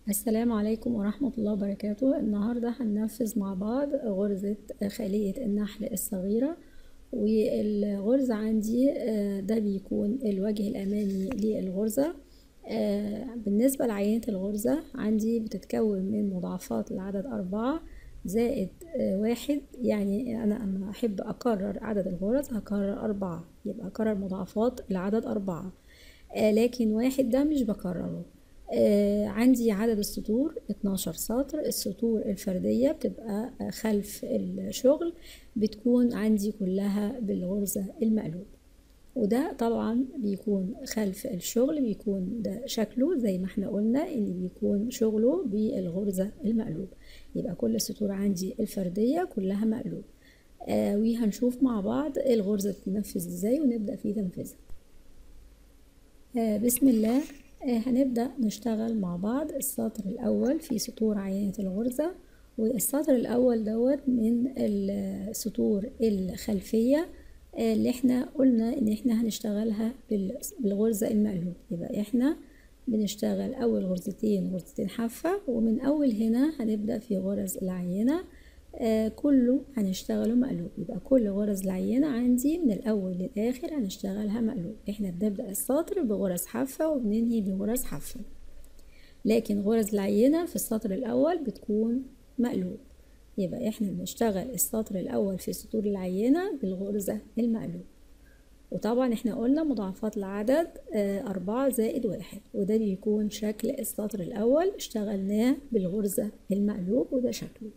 السلام عليكم ورحمة الله وبركاته النهاردة هننفذ مع بعض غرزة خلية النحل الصغيرة والغرزة عندي آه، ده بيكون الوجه الأمامي للغرزة آه، بالنسبة لعينة الغرزة عندي بتتكون من مضاعفات العدد أربعة زائد آه، واحد يعني أنا أما أحب أكرر عدد الغرز هكرر أربعة يبقى أكرر مضاعفات العدد أربعة لكن واحد ده مش بكرره آه عندي عدد السطور 12 سطر السطور الفردية بتبقى خلف الشغل بتكون عندي كلها بالغرزة المقلوب وده طبعا بيكون خلف الشغل بيكون ده شكله زي ما احنا قلنا ان بيكون شغله بالغرزة المقلوب يبقى كل السطور عندي الفردية كلها مقلوب آه وهنشوف مع بعض الغرزة بتنفذ ازاي ونبدأ في تنفيذها آه بسم الله هنبدأ نشتغل مع بعض السطر الأول في سطور عينة الغرزة والسطر الأول دوت من السطور الخلفية اللي احنا قلنا ان احنا هنشتغلها بالغرزة المقلوب يبقى احنا بنشتغل أول غرزتين غرزتين حافة ومن أول هنا هنبدأ في غرز العينة آه كله هنشتغله مقلوب يبقى كل غرز العينة عندي من الأول للآخر هنشتغلها مقلوب احنا بنبدأ السطر بغرز حافة وبننهي بغرز حافة لكن غرز العينة في السطر الأول بتكون مقلوب يبقى احنا بنشتغل السطر الأول في سطور العينة بالغرزة المقلوب وطبعا احنا قلنا مضاعفات العدد آه أربعة زائد واحد وده بيكون شكل السطر الأول اشتغلناه بالغرزة المقلوب وده شكله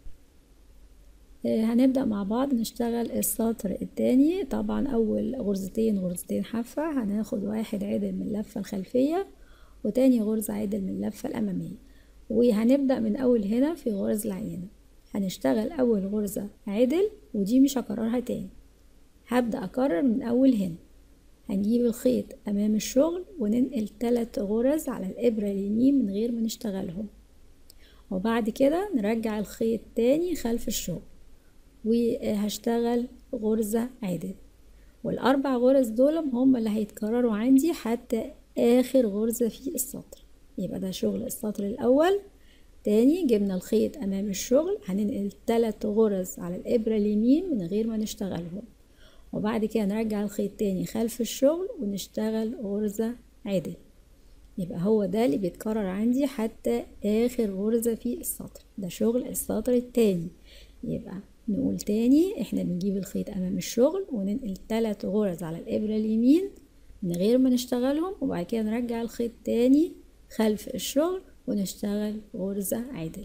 هنبدأ مع بعض نشتغل السطر التاني طبعا أول غرزتين غرزتين حافة هناخد واحد عدل من اللفة الخلفية وتاني غرزة عدل من اللفة الأمامية وهنبدأ من أول هنا في غرز العينة هنشتغل أول غرزة عدل ودي مش هكررها تاني هبدأ أكرر من أول هنا هنجيب الخيط أمام الشغل وننقل تلات غرز على الإبرة اليمين من غير ما نشتغلهم وبعد كده نرجع الخيط تاني خلف الشغل وهشتغل غرزة عدل والأربع غرز دول هم اللي هيتكرروا عندي حتى آخر غرزة في السطر يبقى ده شغل السطر الأول تاني جبنا الخيط أمام الشغل هننقل تلات غرز على الإبرة اليمين من غير ما نشتغلهم وبعد كده نرجع الخيط تاني خلف الشغل ونشتغل غرزة عدل يبقى هو ده اللي بيتكرر عندي حتى آخر غرزة في السطر ده شغل السطر التاني يبقى نقول تاني احنا بنجيب الخيط امام الشغل وننقل تلات غرز على الابرة اليمين من غير ما نشتغلهم وبعد كده نرجع الخيط تاني خلف الشغل ونشتغل غرزة عدل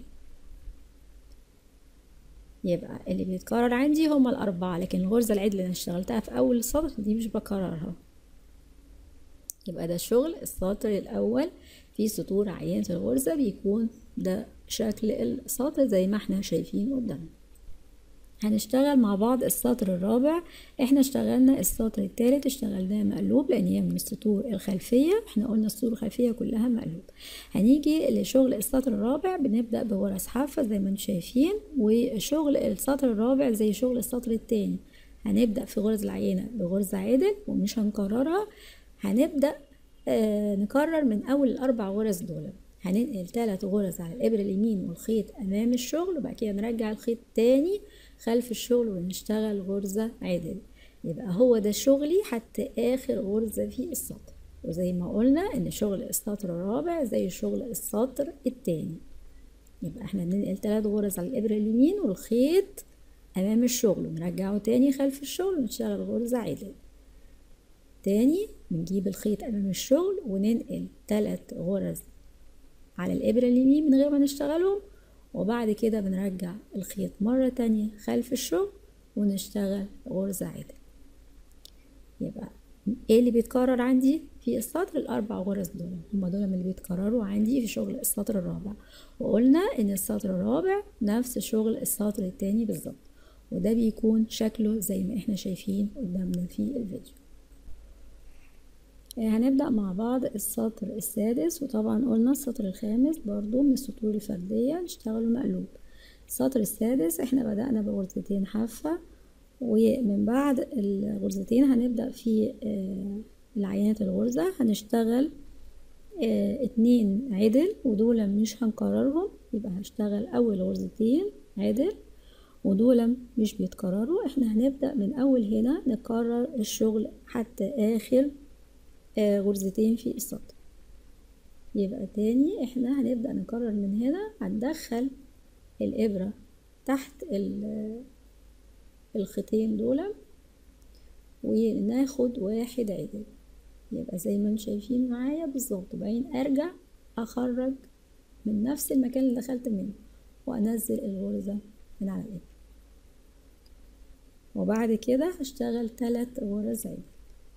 يبقى اللي بيتكرر عندي هما الأربعة لكن الغرزة العدل اللي أنا اشتغلتها في أول السطر دي مش بكررها يبقى ده شغل السطر الأول في سطور عينة الغرزة بيكون ده شكل السطر زي ما احنا شايفين قدامنا هنشتغل مع بعض السطر الرابع احنا اشتغلنا السطر الثالث اشتغلناه مقلوب لان هي من السطور الخلفيه احنا قلنا السطور الخلفيه كلها مقلوب هنيجي لشغل السطر الرابع بنبدا بغرز حافه زي ما انتم شايفين وشغل السطر الرابع زي شغل السطر الثاني هنبدا في غرز العينه بغرزه عدل ومش هنكررها هنبدا آه نكرر من اول الاربع غرز دول هننقل ثلاث غرز على الابره اليمين والخيط امام الشغل وبعد كده نرجع الخيط تاني خلف الشغل ونشتغل غرزة عدل يبقى هو ده شغلي حتى آخر غرزة في السطر وزي ما قلنا إن شغل السطر الرابع زي شغل السطر التاني يبقى احنا بننقل تلات غرز على الإبرة اليمين والخيط أمام الشغل ونرجعه تاني خلف الشغل ونشتغل غرزة عدل تاني بنجيب الخيط أمام الشغل وننقل تلات غرز على الإبرة اليمين من غير ما نشتغلهم وبعد كده بنرجع الخيط مرة تانية خلف الشغل ونشتغل غرزة عدل يبقى ايه اللي بيتكرر عندي في السطر الاربع غرز دول هما دول اللي بيتكرروا عندي في شغل السطر الرابع وقلنا ان السطر الرابع نفس شغل السطر التاني بالظبط وده بيكون شكله زي ما احنا شايفين قدامنا في الفيديو هنبدأ مع بعض السطر السادس وطبعا قلنا السطر الخامس برضو من السطور الفردية نشتغله مقلوب السطر السادس احنا بدأنا بغرزتين حافة ومن بعد الغرزتين هنبدء في العينات الغرزة هنشتغل اه اتنين عدل ودول مش هنكررهم يبقى هشتغل اول غرزتين عدل ودول مش بيتكرروا احنا هنبدأ من اول هنا نكرر الشغل حتى اخر اه غرزتين في السطر يبقى تاني احنا هنبدأ نكرر من هنا هندخل الإبرة تحت الخيطين دول وناخد واحد عدل يبقى زي ما انتم شايفين معايا بالظبط وبعدين ارجع اخرج من نفس المكان اللي دخلت منه وانزل الغرزة من على الإبرة وبعد كده هشتغل تلات غرز عدل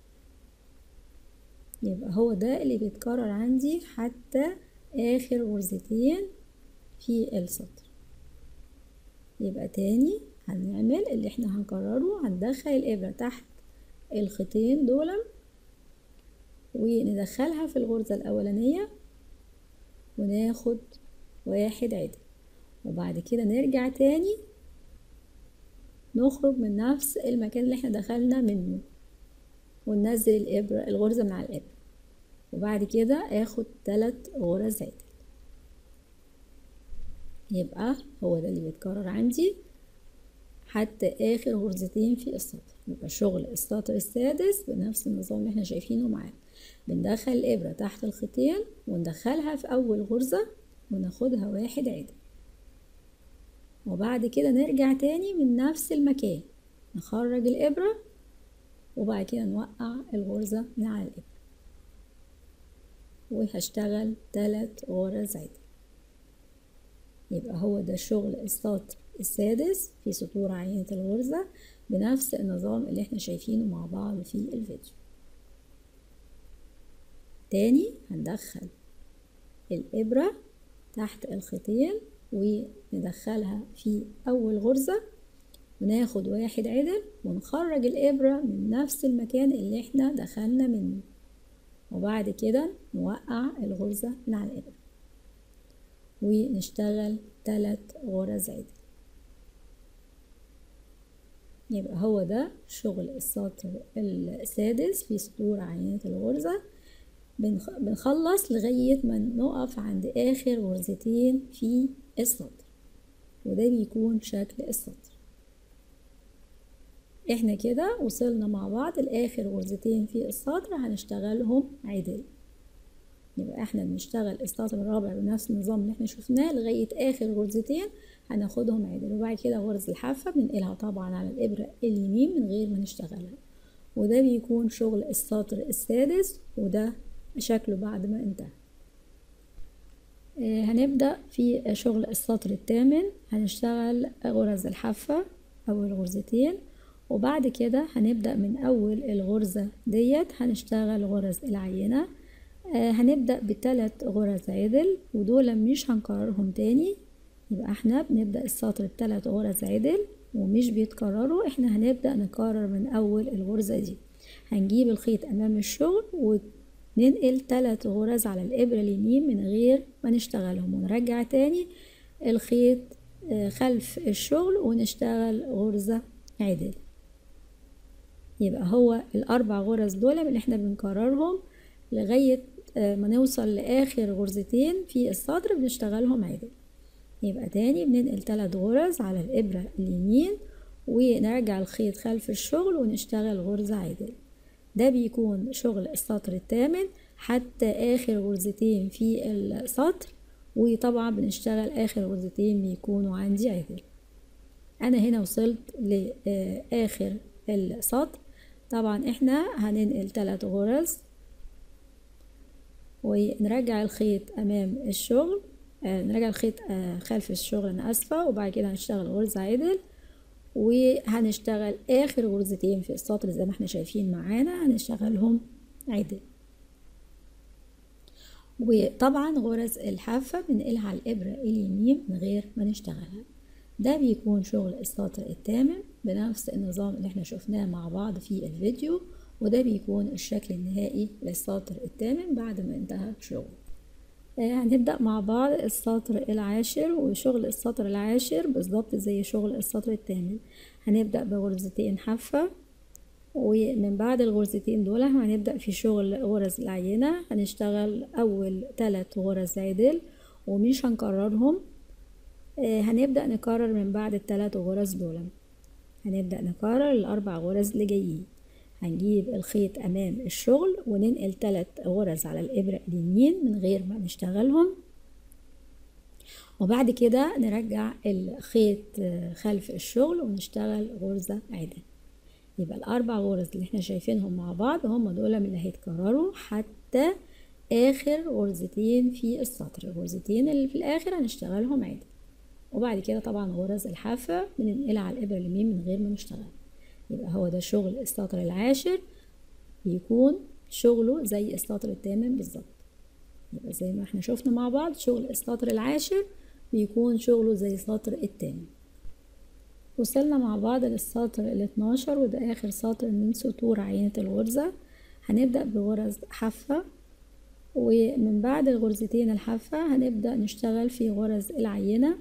يبقى هو ده اللي بيتكرر عندي حتى آخر غرزتين في السطر يبقى تاني هنعمل اللي احنا هنكرره هندخل الإبرة تحت الخيطين دول وندخلها في الغرزة الأولانية وناخد واحد عدل وبعد كده نرجع تاني نخرج من نفس المكان اللي احنا دخلنا منه وننزل الإبرة الغرزة من على الإبرة وبعد كده اخد تلات غرز عدل يبقى هو ده اللي بيتكرر عندي حتى اخر غرزتين في السطر يبقى شغل السطر السادس بنفس النظام اللي احنا شايفينه معانا بندخل الابرة تحت الخيطين وندخلها في اول غرزة وناخدها واحد عدل وبعد كده نرجع تاني من نفس المكان نخرج الابرة وبعد كده نوقع الغرزة من على الابرة وهشتغل تلات غرز عدل يبقى هو ده شغل السطر السادس في سطور عينة الغرزة بنفس النظام اللي احنا شايفينه مع بعض في الفيديو تاني هندخل الإبرة تحت الخيطين وندخلها في أول غرزة وناخد واحد عدل ونخرج الإبرة من نفس المكان اللي احنا دخلنا منه وبعد كده نوقع الغرزة من على الإبرة ونشتغل تلات غرز عدل يبقى هو ده شغل السطر السادس في سطور عينات الغرزة بنخلص لغاية ما نقف عند آخر غرزتين في السطر وده بيكون شكل السطر احنا كده وصلنا مع بعض لآخر غرزتين في السطر هنشتغلهم عدل يبقى احنا بنشتغل السطر الرابع بنفس النظام اللي احنا شفناه لغاية آخر غرزتين هناخدهم عدل وبعد كده غرز الحافة بننقلها طبعا على الإبرة اليمين من غير ما نشتغلها وده بيكون شغل السطر السادس وده شكله بعد ما انتهى آه هنبدأ في شغل السطر الثامن هنشتغل غرز الحافة أول غرزتين وبعد كده هنبدأ من أول الغرزة ديت هنشتغل غرز العينة آه هنبدأ بتلات غرز عدل ودول مش هنكررهم تاني يبقى احنا بنبدأ السطر بتلات غرز عدل ومش بيتكرروا احنا هنبدأ نكرر من أول الغرزة دي هنجيب الخيط أمام الشغل وننقل تلات غرز على الإبرة اليمين من غير ما نشتغلهم ونرجع تاني الخيط خلف الشغل ونشتغل غرزة عدل يبقى هو الأربع غرز دول اللي احنا بنكررهم لغاية ما نوصل لآخر غرزتين في السطر بنشتغلهم عدل يبقى تاني بننقل تلات غرز على الإبرة اليمين ونرجع الخيط خلف الشغل ونشتغل غرزة عدل ده بيكون شغل السطر الثامن حتى آخر غرزتين في السطر وطبعا بنشتغل آخر غرزتين بيكونوا عندي عدل أنا هنا وصلت لآخر السطر طبعا احنا هننقل تلات غرز ونرجع الخيط أمام الشغل آه نرجع الخيط آه خلف الشغل أنا آسفة وبعد كده هنشتغل غرزة عدل وهنشتغل آخر غرزتين في السطر زي ما احنا شايفين معانا هنشتغلهم عدل وطبعا غرز الحافة بننقلها على الإبرة اليمين من غير ما نشتغلها ده بيكون شغل السطر الثامن بنفس النظام اللي احنا شفناه مع بعض في الفيديو وده بيكون الشكل النهائي للسطر الثامن بعد ما انتهى شغل هنبدأ مع بعض السطر العاشر وشغل السطر العاشر بالظبط زي شغل السطر الثامن هنبدأ بغرزتين حافة ومن بعد الغرزتين دول هنبدأ في شغل غرز العينة هنشتغل أول ثلاث غرز عدل ومش هنكررهم آه، هنبدأ نكرر من بعد الثلاث غرز دول هنبدأ نكرر الأربع غرز اللي جايين هنجيب الخيط أمام الشغل وننقل ثلاث غرز على الإبرة اليمين من غير ما نشتغلهم وبعد كده نرجع الخيط آه، خلف الشغل ونشتغل غرزة عدل يبقى الأربع غرز اللي احنا شايفينهم مع بعض هم دول من اللي هيتكرروا حتى آخر غرزتين في السطر الغرزتين اللي في الآخر هنشتغلهم عدل وبعد كده طبعا غرز الحافة بننقلها على الإبرة اليمين من غير ما نشتغل يبقى هو ده شغل السطر العاشر بيكون شغله زي السطر الثامن بالظبط يبقى زي ما احنا شفنا مع بعض شغل السطر العاشر بيكون شغله زي السطر الثامن وصلنا مع بعض للسطر ال 12 وده آخر سطر من سطور عينة الغرزة هنبدأ بغرز حافة ومن بعد الغرزتين الحافة هنبدأ نشتغل في غرز العينة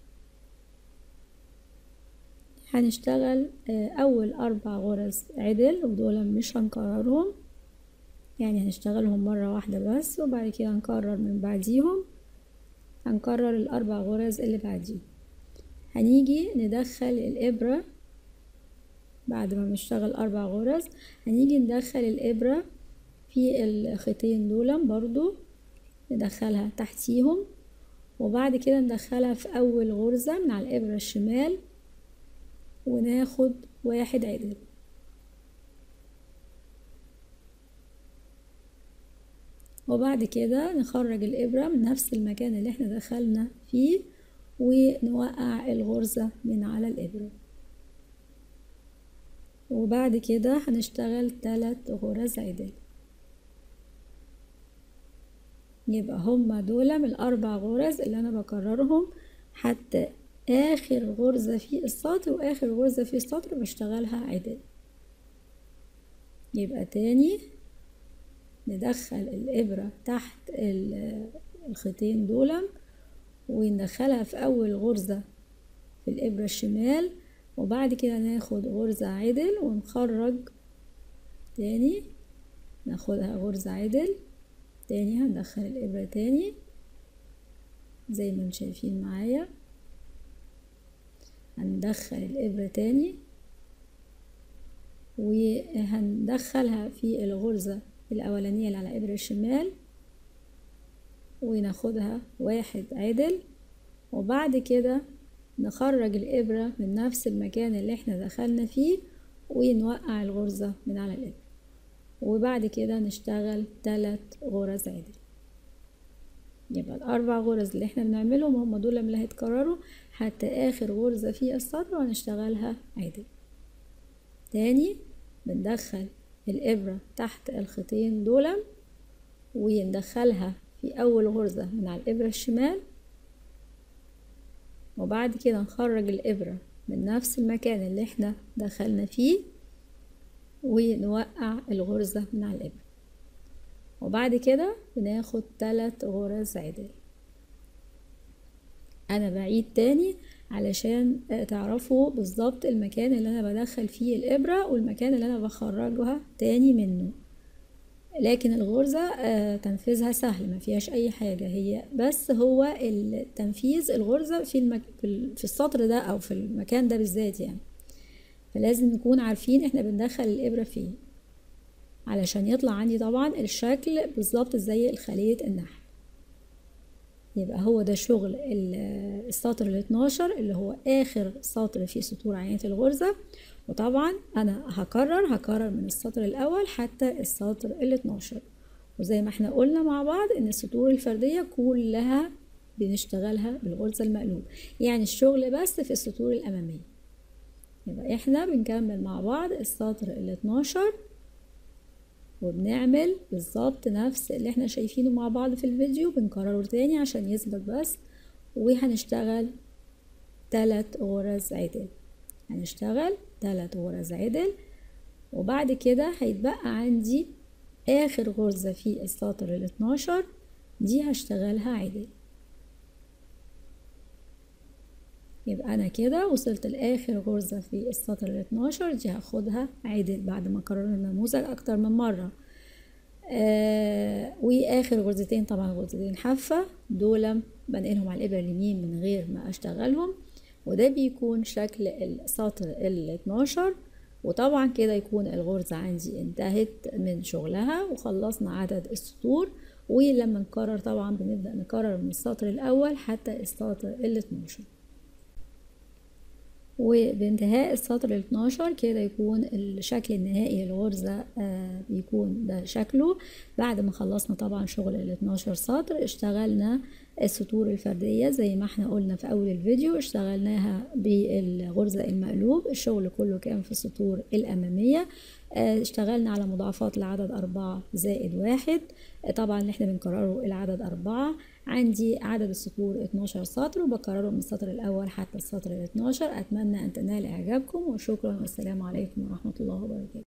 هنشتغل آه، أول أربع غرز عدل ودول مش هنكررهم يعني هنشتغلهم مرة واحدة بس وبعد كده هنكرر من بعديهم هنكرر الأربع غرز اللي بعديهم هنيجي ندخل الإبرة بعد ما نشتغل أربع غرز هنيجي ندخل الإبرة في الخيطين دول برضو ندخلها تحتيهم وبعد كده ندخلها في أول غرزة من على الإبرة الشمال وناخد واحد عدل وبعد كده نخرج الإبرة من نفس المكان اللي احنا دخلنا فيه ونوقع الغرزة من على الإبرة وبعد كده هنشتغل تلات غرز عدل يبقى هما دول من الأربع غرز اللي أنا بكررهم حتى آخر غرزة في السطر وآخر غرزة في السطر بشتغلها عدل يبقى تاني ندخل الإبرة تحت الخيطين دول وندخلها في أول غرزة في الإبرة الشمال وبعد كده ناخد غرزة عدل ونخرج تاني ناخدها غرزة عدل تاني هندخل الإبرة تاني زي ما انتم شايفين معايا هندخل الإبرة تاني وهندخلها في الغرزة الأولانية اللي على إبرة الشمال وناخدها واحد عدل وبعد كده نخرج الإبرة من نفس المكان اللي احنا دخلنا فيه ونوقع الغرزة من على الإبرة وبعد كده نشتغل تلات غرز عدل يبقى الأربع غرز اللي احنا بنعملهم هم دول اللي هيتكرروا حتى آخر غرزة في السطر وهنشتغلها عدل تاني بندخل الإبرة تحت الخيطين دول وندخلها في أول غرزة من على الإبرة الشمال وبعد كده نخرج الإبرة من نفس المكان اللي احنا دخلنا فيه ونوقع الغرزة من على الإبرة وبعد كده بناخد تلات غرز عدل أنا بعيد تاني علشان تعرفوا بالظبط المكان اللي أنا بدخل فيه الإبرة والمكان اللي أنا بخرجها تاني منه لكن الغرزة آه، تنفيذها سهل ما فيهاش أي حاجة هي بس هو التنفيذ الغرزة في, المك... في السطر ده أو في المكان ده بالذات يعني فلازم نكون عارفين احنا بندخل الإبرة فين علشان يطلع عندي طبعا الشكل بالظبط زي الخلية النحل يبقى هو ده شغل السطر ال 12 اللي هو آخر سطر في سطور عينة الغرزة وطبعا أنا هكرر هكرر من السطر الأول حتى السطر ال 12 وزي ما احنا قلنا مع بعض إن السطور الفردية كلها بنشتغلها بالغرزة المقلوب يعني الشغل بس في السطور الأمامية يبقى احنا بنكمل مع بعض السطر ال 12 وبنعمل بالظبط نفس اللي احنا شايفينه مع بعض في الفيديو بنكرره تاني عشان يثبت بس وهنشتغل تلات غرز عدل هنشتغل تلات غرز عدل وبعد كده هيتبقى عندي اخر غرزة في السطر الاتناشر دي هشتغلها عدل يبقى انا كده وصلت لاخر غرزة في السطر ال 12 دي هاخدها عدل بعد ما كررنا النموذج اكتر من مرة آه واخر غرزتين طبعا غرزتين حافة دول بنقلهم على الابرة اليمين من غير ما اشتغلهم وده بيكون شكل السطر ال 12 وطبعا كده يكون الغرزة عندي انتهت من شغلها وخلصنا عدد السطور ولما نكرر طبعا بنبدأ نكرر من السطر الأول حتى السطر ال 12 وبانتهاء السطر ال 12 كده يكون الشكل النهائي للغرزة آه بيكون ده شكله بعد ما خلصنا طبعا شغل ال 12 سطر اشتغلنا السطور الفردية زي ما احنا قلنا في أول الفيديو اشتغلناها بالغرزة المقلوب الشغل كله كان في السطور الأمامية اه اشتغلنا على مضاعفات العدد أربعة زائد واحد اه طبعا اللي احنا بنكرره العدد أربعة عندي عدد السطور 12 سطر وبكرره من السطر الأول حتى السطر ال 12 أتمنى أن تنال إعجابكم وشكرا والسلام عليكم ورحمة الله وبركاته